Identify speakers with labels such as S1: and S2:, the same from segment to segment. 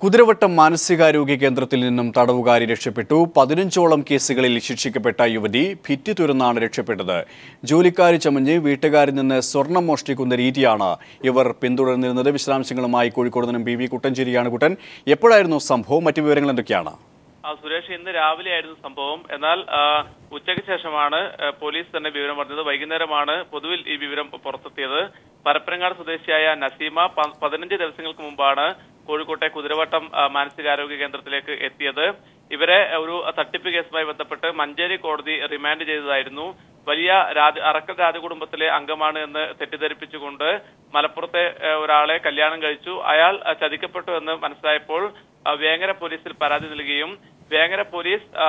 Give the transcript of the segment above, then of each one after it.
S1: കുതിരവട്ടം മാനസികാരോഗ്യ കേന്ദ്രത്തിൽ നിന്നും തടവുകാരി രക്ഷപ്പെട്ടു പതിനഞ്ചോളം കേസുകളിൽ ശിക്ഷിക്കപ്പെട്ട യുവതി ഭിത്തി തുറന്നാണ് രക്ഷപ്പെട്ടത് ജോലിക്കാരി ചമഞ്ഞ് വീട്ടുകാരിൽ നിന്ന് സ്വർണം മോഷ്ടിക്കുന്ന രീതിയാണ് ഇവർ പിന്തുടർന്നിരുന്നത് വിശദാംശങ്ങളുമായി കോഴിക്കോട് നിന്നും ബി വി കുട്ടഞ്ചേരിയാണ് കുട്ടൻ എപ്പോഴായിരുന്നു സംഭവം മറ്റു വിവരങ്ങൾ എന്തൊക്കെയാണ്
S2: ആ സുരേഷ് ഇന്ന് രാവിലെയായിരുന്നു സംഭവം എന്നാൽ ആ, ഉച്ചയ്ക്ക് ശേഷമാണ് ആ, പോലീസ് തന്നെ വിവരം പറഞ്ഞത് വൈകുന്നേരമാണ് പൊതുവിൽ ഈ വിവരം പുറത്തെത്തിയത് പരപ്പനങ്ങാട് സ്വദേശിയായ നസീമ പ- പതിനഞ്ച് ദിവസങ്ങൾക്ക് മുമ്പാണ് കോഴിക്കോട്ടെ കുതിരവട്ടം ആ, മാനസികാരോഗ്യ കേന്ദ്രത്തിലേക്ക് എത്തിയത് ഇവരെ ഒരു തട്ടിപ്പ് കേസുമായി ബന്ധപ്പെട്ട് മഞ്ചേരി കോടതി റിമാൻഡ് ചെയ്തതായിരുന്നു വലിയ രാജ അറക്കൽ രാജകുടുംബത്തിലെ അംഗമാണ് എന്ന് തെറ്റിദ്ധരിപ്പിച്ചുകൊണ്ട് മലപ്പുറത്തെ ആ, ഒരാളെ കല്യാണം കഴിച്ചു അയാൾ ആ, ചതിക്കപ്പെട്ടു എന്ന് മനസ്സിലായപ്പോൾ ആ, വേങ്ങര പോലീസിൽ പരാതി നൽകുകയും വേങ്ങര പോലീസ് ആ,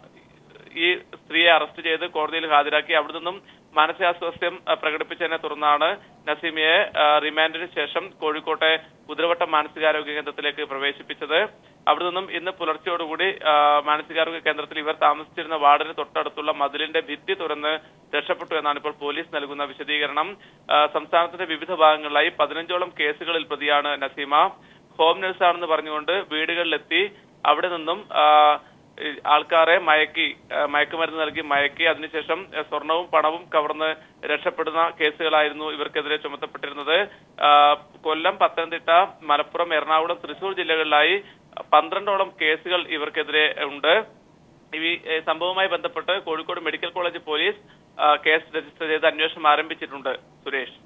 S2: ഈ സ്ത്രീയെ അറസ്റ്റ് ചെയ്ത് കോടതിയിൽ ഹാജരാക്കി അവിടെ നിന്നും മാനസികാസ്വാസ്ഥ്യം ആ, പ്രകടിപ്പിച്ചതിനെ തുടർന്നാണ് നസീമിയെ ആ, റിമാൻഡിന് ശേഷം കോഴിക്കോട്ടെ കുതിരവട്ടം മാനസികാരോഗ്യ കേന്ദ്രത്തിലേക്ക് പ്രവേശിപ്പിച്ചത് അവിടെ നിന്നും ഇന്ന് പുലർച്ചയോടുകൂടി ആ, മാനസികാരോഗ്യ കേന്ദ്രത്തിൽ ഇവർ താമസിച്ചിരുന്ന വാർഡിന് തൊട്ടടുത്തുള്ള മതിലിന്റെ ഭിത്തി തുറന്ന് രക്ഷപ്പെട്ടു എന്നാണ് ഇപ്പോൾ പോലീസ് നൽകുന്ന വിശദീകരണം ആ, സംസ്ഥാനത്തിന്റെ വിവിധ ഭാഗങ്ങളിലായി പതിനഞ്ചോളം കേസുകളിൽ പ്രതിയാണ് നസീമ ഹോം നഴ്സാണെന്ന് പറഞ്ഞുകൊണ്ട് വീടുകളിലെത്തി അവിടെ നിന്നും ആ, ഈ ആൾക്കാരെ മയക്കി ആ, മയക്കുമരുന്ന് നൽകി മയക്കി അതിനുശേഷം ആ, സ്വർണവും പണവും കവർന്ന് രക്ഷപ്പെടുന്ന കേസുകളായിരുന്നു ഇവർക്കെതിരെ ചുമത്തപ്പെട്ടിരുന്നത് ആ, കൊല്ലം പത്തനംതിട്ട മലപ്പുറം എറണാകുളം തൃശൂർ ജില്ലകളിലായി പന്ത്രണ്ടോളം കേസുകൾ ഇവർക്കെതിരെ ഉണ്ട് ഈ ഏ, സംഭവവുമായി ബന്ധപ്പെട്ട് കോഴിക്കോട് മെഡിക്കൽ കോളേജ് പോലീസ് ആ, കേസ് രജിസ്റ്റർ ചെയ്ത് അന്വേഷണം ആരംഭിച്ചിട്ടുണ്ട് സുരേഷ്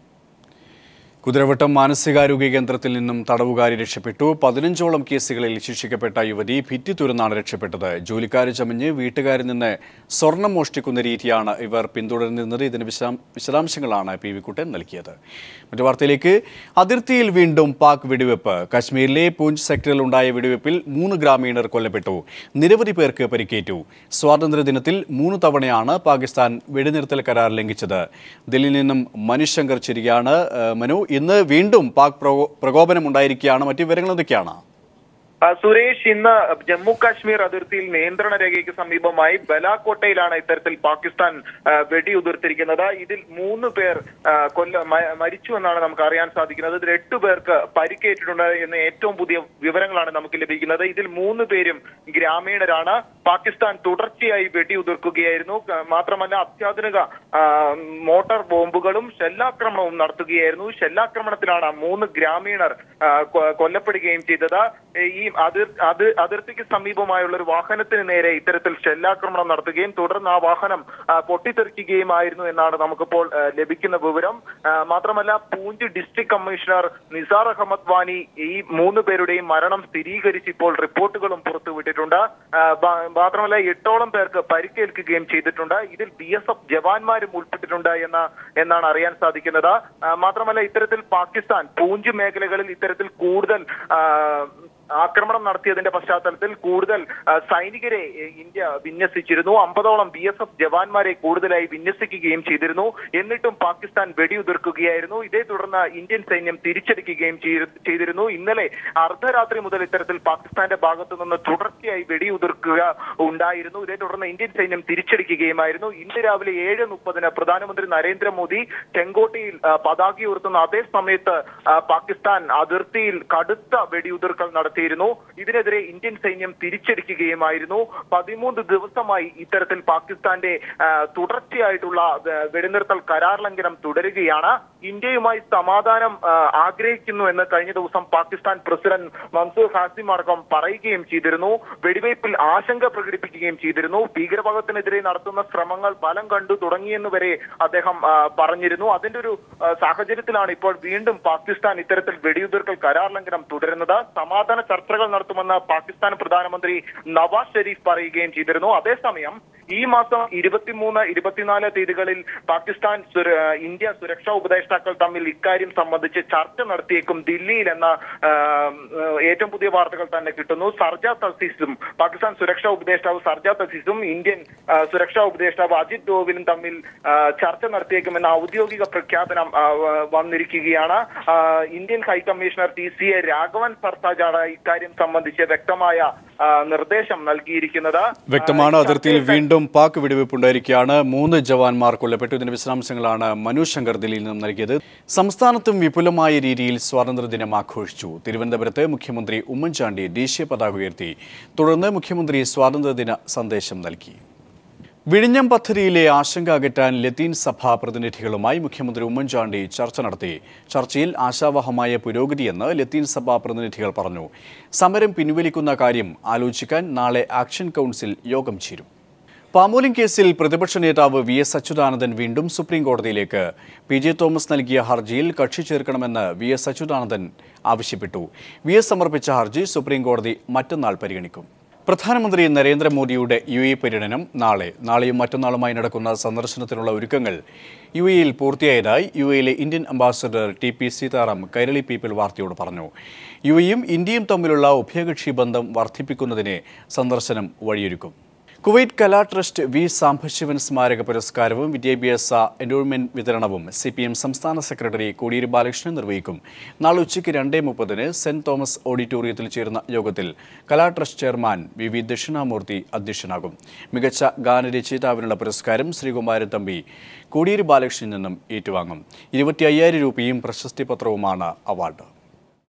S1: കുതിരവട്ടം മാനസികാരോഗ്യ കേന്ദ്രത്തിൽ നിന്നും തടവുകാരി രക്ഷപ്പെട്ടു പതിനഞ്ചോളം കേസുകളിൽ ശിക്ഷിക്കപ്പെട്ട യുവതി ഭിത്തി തുറന്നാണ് രക്ഷപ്പെട്ടത് ജോലിക്കാരി ചമഞ്ഞ് വീട്ടുകാരിൽ നിന്ന് സ്വർണം മോഷ്ടിക്കുന്ന രീതിയാണ് ഇവർ പിന്തുടർന്നിരുന്നത് ഇതിന് വിശദാം വിശദാംശങ്ങളാണ് പി വി കുട്ടൻ നൽകിയത് മറ്റു വാർത്തയിലേക്ക് അതിർത്തിയിൽ വീണ്ടും പാക് വെടിവെപ്പ് കശ്മീരിലെ പൂഞ്ച് സെക്ടറിൽ ഉണ്ടായ വെടിവെപ്പിൽ മൂന്ന് ഗ്രാമീണർ കൊല്ലപ്പെട്ടു നിരവധി പേർക്ക് പരിക്കേറ്റു സ്വാതന്ത്ര്യദിനത്തിൽ മൂന്ന് തവണയാണ് പാകിസ്ഥാൻ വെടിനിർത്തൽ കരാർ ലംഘിച്ചത് ദില്ലിയിൽ നിന്നും മനീഷ് ശങ്കർ ചിരിയാണ് ഏഹ്, മനു ഇന്ന് വീണ്ടും പാക് പ്രകോ- പ്രകോപനം ഉണ്ടായിരിക്കുകയാണ് മറ്റു വിവരങ്ങൾ എന്തൊക്കെയാണ്
S3: ആ, സുരേഷ് ഇന്ന് ജമ്മു കാശ്മീർ അതിർത്തിയിൽ നിയന്ത്രണ രേഖയ്ക്ക് സമീപമായി ബലാക്കോട്ടയിലാണ് ഇത്തരത്തിൽ പാകിസ്ഥാൻ ആ, വെടിയുതിർത്തിരിക്കുന്നത് ഇതിൽ മൂന്ന് പേർ ആ, കൊല്ല മ- മരിച്ചു എന്നാണ് നമുക്ക് അറിയാൻ സാധിക്കുന്നത് ഇതിൽ എട്ട് പേർക്ക് പരിക്കേറ്റിട്ടുണ്ട് എന്ന ഏറ്റവും പുതിയ വിവരങ്ങളാണ് നമുക്ക് ലഭിക്കുന്നത് ഇതിൽ മൂന്ന് പേരും ഗ്രാമീണരാണ് പാകിസ്ഥാൻ തുടർച്ചയായി വെടിയുതിർക്കുകയായിരുന്നു ക- മാത്രമല്ല അത്യാധുനിക ആ, മോട്ടാർ ബോംബുകളും ഷെല്ലാക്രമണവും നടത്തുകയായിരുന്നു ഷെല്ലാക്രമണത്തിലാണ് മൂന്ന് ഗ്രാമീണർ ആ, കൊ- കൊല്ലപ്പെടുകയും ചെയ്തത് ഈ അതിർ അത് അതിർത്തിക്ക് സമീപമായുള്ള ഒരു വാഹനത്തിന് നേരെ ഇത്തരത്തിൽ ഷെല്ലാക്രമണം നടത്തുകയും തുടർന്ന് ആ വാഹനം ആ, പൊട്ടിത്തെറിക്കുകയുമായിരുന്നു എന്നാണ് നമുക്കിപ്പോൾ ആ, ലഭിക്കുന്ന വിവരം ആ, മാത്രമല്ല പൂഞ്ച് ഡിസ്ട്രിക്ട് കമ്മീഷണർ നിസാർ അഹമ്മദ് വാനി ഈ മൂന്ന് പേരുടെയും മരണം സ്ഥിരീകരിച്ച് ഇപ്പോൾ റിപ്പോർട്ടുകളും പുറത്തുവിട്ടിട്ടുണ്ട് ആ, ബ- മാത്രമല്ല എട്ടോളം പേർക്ക് പരിക്കേൽക്കുകയും ചെയ്തിട്ടുണ്ട് ഇതിൽ ബി എസ് എഫ് ജവാന്മാരും ഉൾപ്പെട്ടിട്ടുണ്ട് എന്ന എന്നാണ് അറിയാൻ സാധിക്കുന്നത് ആ, മാത്രമല്ല ഇത്തരത്തിൽ പാകിസ്ഥാൻ പൂഞ്ച് മേഖലകളിൽ ഇത്തരത്തിൽ കൂടുതൽ ആ, ആക്രമണം നടത്തിയതിന്റെ പശ്ചാത്തലത്തിൽ കൂടുതൽ ആ, സൈനികരെ എ, ഇന്ത്യ വിന്യസിച്ചിരുന്നു അമ്പതോളം ബി എസ് എഫ് ജവാന്മാരെ കൂടുതലായി വിന്യസിക്കുകയും ചെയ്തിരുന്നു എന്നിട്ടും പാകിസ്ഥാൻ വെടിയുതിർക്കുകയായിരുന്നു ഇതേ തുടർന്ന് ഇന്ത്യൻ സൈന്യം തിരിച്ചടിക്കുകയും ചെയ്തി- ചെയ്തിരുന്നു ഇന്നലെ അർദ്ധരാത്രി മുതൽ ഇത്തരത്തിൽ പാകിസ്ഥാന്റെ ഭാഗത്തു നിന്ന് തുടർച്ചയായി വെടിയുതിർക്കുക ഉണ്ടായിരുന്നു ഇതേ തുടർന്ന് ഇന്ത്യൻ സൈന്യം തിരിച്ചടിക്കുകയുമായിരുന്നു ഇന്ന് രാവിലെ ഏഴ് മുപ്പതിന് പ്രധാനമന്ത്രി നരേന്ദ്രമോദി ചെങ്കോട്ടയിൽ ആ, പതാക ഉയർത്തുന്ന അതേ സമയത്ത് ആ, പാകിസ്ഥാൻ അതിർത്തിയിൽ കടുത്ത വെടിയുതിർക്കൽ നടത്തിയിരുന്നു ഇതിനെതിരെ ഇന്ത്യൻ സൈന്യം തിരിച്ചടിക്കുകയുമായിരുന്നു പതിമൂന്ന് ദിവസമായി ഇത്തരത്തിൽ പാകിസ്ഥാന്റെ ആ, തുടർച്ചയായിട്ടുള്ള ആ, വെടിനിർത്തൽ കരാർ ലംഘനം തുടരുകയാണ് ഇന്ത്യയുമായി സമാധാനം ആ, ആഗ്രഹിക്കുന്നു എന്ന് കഴിഞ്ഞ ദിവസം പാകിസ്ഥാൻ പ്രസിഡന്റ് മൻസൂർ ഹാസിം അടക്കം പറയുകയും ചെയ്തിരുന്നു വെടിവയ്പിൽ ആശങ്ക പ്രകടിപ്പിക്കുകയും ചെയ്തിരുന്നു ഭീകരവാദത്തിനെതിരെ നടത്തുന്ന ശ്രമങ്ങൾ ഫലം കണ്ടു തുടങ്ങിയെന്ന് വരെ അദ്ദേഹം ആ, പറഞ്ഞിരുന്നു അതിന്റെ ഒരു ആ, സാഹചര്യത്തിലാണ് ഇപ്പോൾ വീണ്ടും പാകിസ്ഥാൻ ഇത്തരത്തിൽ വെടിയുതിർക്കൽ കരാർ ലംഘനം തുടരുന്നത് സമാധാന ചർച്ചകൾ നടത്തുമെന്ന് പാകിസ്ഥാൻ പ്രധാനമന്ത്രി നവാസ് ഷെരീഫ് പറയുകയും ചെയ്തിരുന്നു അതേസമയം ഈ മാസം ഇരുപത്തിമൂന്ന് ഇരുപത്തിനാല് തീയതികളിൽ പാകിസ്ഥാൻ സുര- ഇന്ത്യ സുരക്ഷാ ഉപദേഷ്ടാക്കൾ തമ്മിൽ ഇക്കാര്യം സംബന്ധിച്ച് ചർച്ച നടത്തിയേക്കും ദില്ലിയിൽ എന്ന ആ, ഏറ്റവും പുതിയ വാർത്തകൾ തന്നെ കിട്ടുന്നു സർജ തസീസും പാകിസ്ഥാൻ സുരക്ഷാ ഉപദേഷ്ടാവ് സർജ തസീസും ഇന്ത്യൻ ആ, സുരക്ഷാ ഉപദേഷ്ടാവ് അജിത് ഡോവലും തമ്മിൽ ആ, ചർച്ച നടത്തിയേക്കുമെന്ന ഔദ്യോഗിക പ്രഖ്യാപനം ആ, വ- വന്നിരിക്കുകയാണ് ആ, Indian high commissioner T C A Raghavan സർത്താജാണ് ഇക്കാര്യം സംബന്ധിച്ച് വ്യക്തമായ ആ, നിർദ്ദേശം നൽകിയിരിക്കുന്നത്
S1: വ്യക്തമാണ്
S3: ആ,
S1: അതിർത്തിയിൽ
S3: ചർച്ചയിൽ
S1: വീണ്ടും പാക് വെടിവെപ്പുണ്ടായിരിക്കുകയാണ് മൂന്ന് ജവാന്മാർ കൊല്ലപ്പെട്ടു ഇതിന്റെ വിശദാംശങ്ങളാണ് മനു ശങ്കർ ദില്ലിയിൽ നിന്നും നൽകിയത് സംസ്ഥാനത്തും വിപുലമായ രീതിയിൽ സ്വാതന്ത്ര്യദിനം ആഘോഷിച്ചു തിരുവനന്തപുരത്ത് മുഖ്യമന്ത്രി ഉമ്മൻചാണ്ടി ദേശീയ പതാക ഉയർത്തി തുടർന്ന് മുഖ്യമന്ത്രി സ്വാതന്ത്ര്യദിന സന്ദേശം നൽകി വിഴിഞ്ഞം പദ്ധതിയിലെ ആശങ്ക അകറ്റാൻ ലത്തീൻ സഭാ പ്രതിനിധികളുമായി മുഖ്യമന്ത്രി ഉമ്മൻചാണ്ടി ചർച്ച നടത്തി ചർച്ചയിൽ ആശാവഹമായ പുരോഗതിയെന്ന് ലത്തീൻ സഭാ പ്രതിനിധികൾ പറഞ്ഞു സമരം പിൻവലിക്കുന്ന കാര്യം ആലോചിക്കാൻ നാളെ ആക്ഷൻ കൗൺസിൽ യോഗം ചേരും പാമോലിംഗ് കേസിൽ പ്രതിപക്ഷ നേതാവ് വി എസ് അച്യുതാനന്ദൻ വീണ്ടും സുപ്രീം കോടതിയിലേക്ക് പി ജെ തോമസ് നൽകിയ ഹർജിയിൽ കക്ഷി ചേർക്കണമെന്ന് വി എസ് അച്യുതാനന്ദൻ ആവശ്യപ്പെട്ടു വി എസ് സമർപ്പിച്ച ഹർജി സുപ്രീം കോടതി മറ്റന്നാൾ പരിഗണിക്കും പ്രധാനമന്ത്രി നരേന്ദ്രമോദിയുടെ യു എ പര്യടനം നാളെ നാളെയും മറ്റന്നാളുമായി നടക്കുന്ന സന്ദർശനത്തിനുള്ള ഒരുക്കങ്ങൾ യു എയിൽ പൂർത്തിയായതായി യു എയിലെ Indian ambassador T P Seetharam Kairali People വാർത്തയോട് പറഞ്ഞു യു എയും ഇന്ത്യയും തമ്മിലുള്ള ഉഭയകക്ഷി ബന്ധം വർദ്ധിപ്പിക്കുന്നതിന് സന്ദർശനം വഴിയൊരുക്കും Kuwait Kala trust V Sambasivan സ്മാരക പുരസ്കാരവും വിദ്യാഭ്യാസ എൻഡോഴ്മെന്റ് വിതരണവും സി പി എം സംസ്ഥാന സെക്രട്ടറി കോടിയേരി ബാലകൃഷ്ണൻ നിർവഹിക്കും നാളെ ഉച്ചയ്ക്ക് രണ്ടേ മുപ്പതിന് സെന്റ് തോമസ് ഓഡിറ്റോറിയത്തിൽ ചേരുന്ന യോഗത്തിൽ Kala trust chairman V V Dakshinamurthy അധ്യക്ഷനാകും മികച്ച ഗാനരചയിതാവിനുള്ള പുരസ്കാരം ശ്രീകുമാരൻ തമ്പി കോടിയേരി ബാലകൃഷ്ണനിൽ നിന്നും ഏറ്റുവാങ്ങും ഇരുപത്തി അയ്യായിരം രൂപയും പ്രശസ്തി പത്രവുമാണ് അവാർഡ്